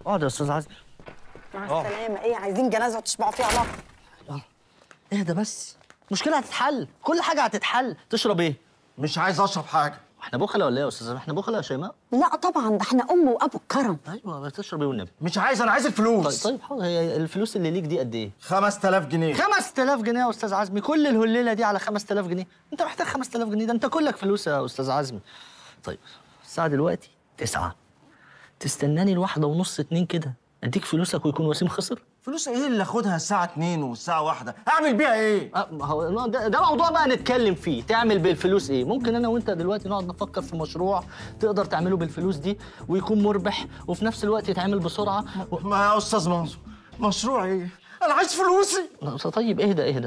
اقعد يا استاذ عزمي مع السلامه ايه عايزين جنازه وتشبعوا فيها الله اهدى بس مشكله هتتحل كل حاجه هتتحل تشرب ايه مش عايز اشرب حاجه احنا بخله ولا ايه يا استاذ احنا بخله يا شيماء لا طبعا ده احنا ام وابو الكرم ايوه بتشرب ايه والنبي مش عايز انا عايز طيب الفلوس طيب حاضر هي الفلوس اللي ليك دي قد ايه 5000 جنيه 5000 جنيه يا استاذ عزمي كل الهليله دي على 5000 جنيه انت محتاج 5000 جنيه ده انت كلك فلوس يا استاذ عزمي طيب الساعه دلوقتي تسعة تستناني الواحده ونص اتنين كده اديك فلوسك ويكون وسيم خسر فلوس ايه اللي اخدها الساعه 2 والساعه 1 اعمل بيها ايه أه، ما هو ده, ده موضوع بقى نتكلم فيه تعمل بالفلوس ايه ممكن انا وانت دلوقتي نقعد نفكر في مشروع تقدر تعمله بالفلوس دي ويكون مربح وفي نفس الوقت يتعمل بسرعه و... ما يا استاذ منصور مشروع ايه انا عايز فلوسي طيب اهدى اهدى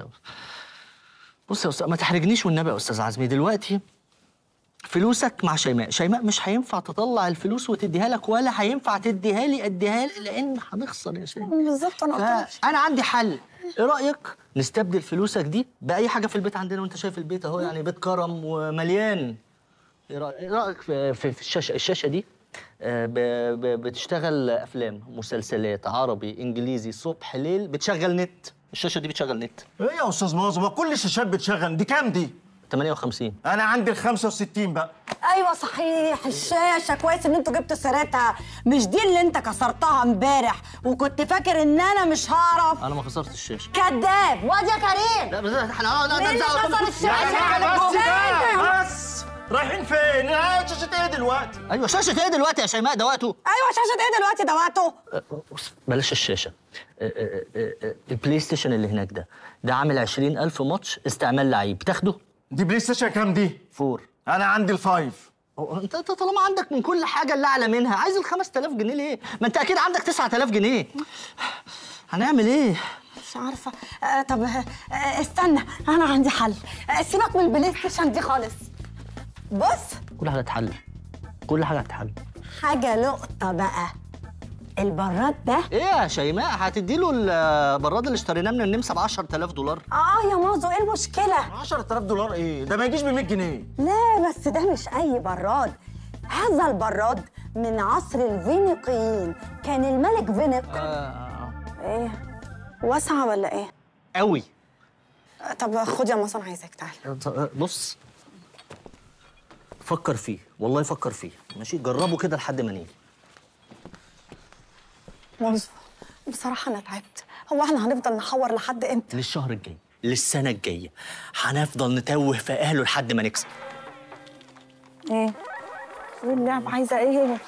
بص يا استاذ ما تحرجنيش والنبي يا استاذ عزمي دلوقتي فلوسك مع شيماء شيماء مش هينفع تطلع الفلوس وتديها لك ولا هينفع تديها لي اديها لي لان هنخسر يا شيماء بالظبط انا قلت لك. فانا عندي حل ايه رايك نستبدل فلوسك دي باي حاجه في البيت عندنا وانت شايف البيت اهو يعني بيت كرم ومليان ايه رأ- إيه رايك في, في, في الشاشه الشاشه دي آه، ب- ب- بتشتغل افلام مسلسلات عربي انجليزي صبح ليل بتشغل نت الشاشه دي بتشغل نت ايه يا استاذ منصور ما كل الشاشات بتشغل دي كام دي 58 انا عندي ال 65 بقى ايوه صحيح الشاشه كويس ان انتوا جبتوا سيرتها مش دي اللي انت كسرتها امبارح وكنت فاكر ان انا مش هعرف انا ما خسرتش الشاشه كذاب واد يا كريم لا بس احنا لا مين اللي كسر الشاشه بس أنت. بقى بس رايحين فين انا شاشه ايه دلوقتي ايوه شاشه ايه دلوقتي يا شيماء ده وقته ايوه شاشه ايه دلوقتي ده وقته بص بلاش الشاشه آه، آه، آه، آه، البلاي ستيشن اللي هناك ده ده عامل 20000 ماتش استعمال لعيب تاخده دي بلاي ستيشن كام دي فور انا عندي الفايف هو انت انت طالما عندك من كل حاجه اللي اعلى منها عايز ال 5000 جنيه ليه؟ ما انت اكيد عندك 9000 جنيه هنعمل ايه؟ مش عارفه آه طب آه آه، استنى انا عندي حل آه سيبك من البلاي ستيشن دي خالص بص كل حاجه هتتحل كل حاجه هتتحل حاجه لقطه بقى البراد ده ايه يا شيماء هتدي له البراد اللي اشتريناه من النمسا ب 10000 دولار اه يا مازو ايه المشكله 10000 دولار ايه ده ما يجيش ب 100 جنيه لا بس ده مش اي براد هذا البراد من عصر الفينيقيين كان الملك فينيق آه ايه واسعه ولا ايه قوي آه، طب خد يا مازو انا عايزك تعالى بص فكر فيه والله فكر فيه ماشي جربه كده لحد ما نيجي مازو بصراحه انا تعبت هو احنا هنفضل نحور لحد امتى للشهر الجاي للسنه الجايه هنفضل نتوه في اهله لحد ما نكسب ايه ايه اللعبه عايزه ايه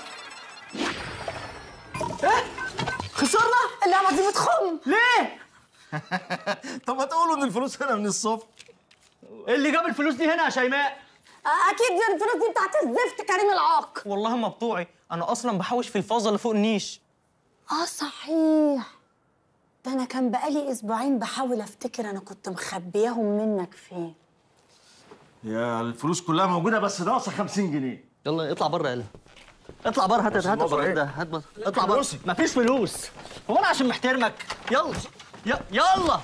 خسرنا اللعبه دي بتخم ليه طب ما تقولوا ان الفلوس هنا من الصبح إيه اللي جاب الفلوس دي هنا يا شيماء آه، اكيد دي الفلوس دي بتاعت الزفت كريم العاق والله ما بتوعي انا اصلا بحوش في الفازه اللي فوق النيش اه صحيح ده انا كان بقالي اسبوعين بحاول افتكر انا كنت مخبياهم منك فين يا الفلوس كلها موجوده بس ناقصه 50 جنيه يلا اطلع بره يلا اطلع بره هات هات بره البراد إيه؟ ده هات بره اطلع بره فلوسي. مفيش فلوس هو انا عشان محترمك يلا ي- يلا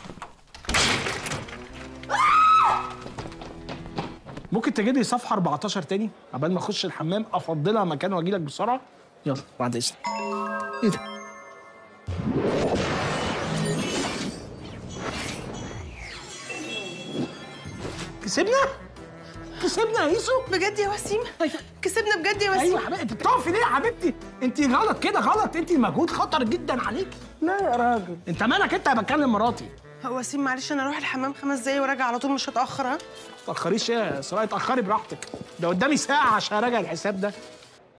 ممكن تجيب لي صفحه 14 تاني قبل ما اخش الحمام افضلها مكان واجي لك بسرعه يلا بعد اذنك ايه ده كسبنا كسبنا يا يوسف بجد يا وسيم كسبنا بجد يا وسيم ايوه يا حبيبتي انت بتقفي ليه يا حبيبتي انت غلط كده غلط انت مجهود خطر جدا عليك لا يا راجل انت مالك انت بكلم مراتي هو وسيم معلش انا اروح الحمام خمس دقايق وراجع على طول مش هتاخر ها تاخريش ايه يا اسراء اتاخري براحتك ده قدامي ساعه عشان اراجع الحساب ده